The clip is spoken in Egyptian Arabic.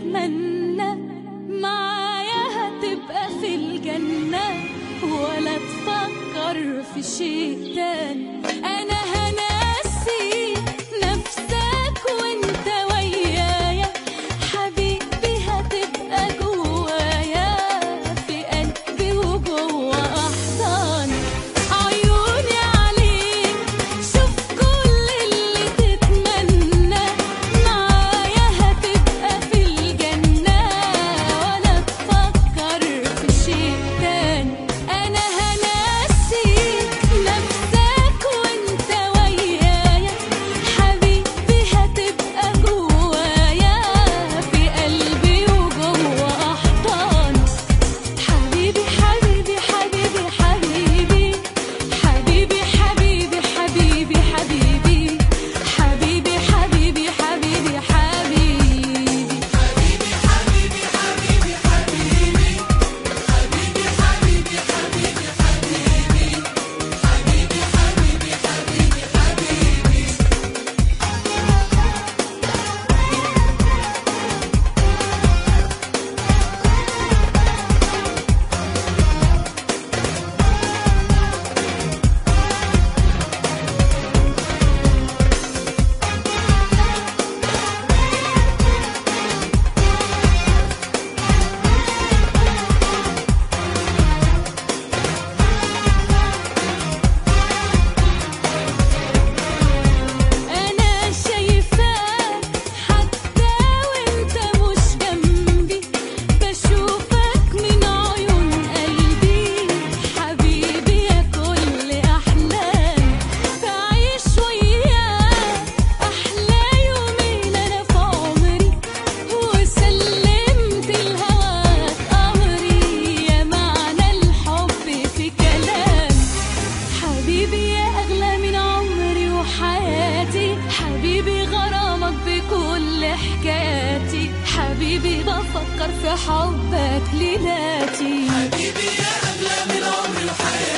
تتمنى معايا هتبقى في الجنة ولا تفكر في شيء تاني أنا هناسي نفسك وانت ويايا حبيبي هتبقى جوايا في قلبي وجوا أحضاني عيوني عليك شوف كل اللي تتمنى معايا هتبقى في الجنة ولا تفكر في شيء تاني أنا هناسيك نفسك وانت ويايا حبيبي هتبقى جوايا في قلبي وجوا أحضاني حبيبي حبيبي حبيبي حبيبي حبيبي حبيبي حبيبي حبيبي حبيبي حبيبي حبيبي حبيبي أنا شايفاك حتى وأنت مش جنبي بشوفك من عيون قلبي حبيبي يا كل أحلامي بعيش وياك أحلى يومين أنا في عمري وسلمت لهواك أمري يا معنى الحب في كلامي حبيبي يا أغلى من عمري وحياتي حبيبي غرامك بكل حكاياتي حبيبي بفكر في حبك ليلاتي حبيبي يا أغلى من عمري وحياتي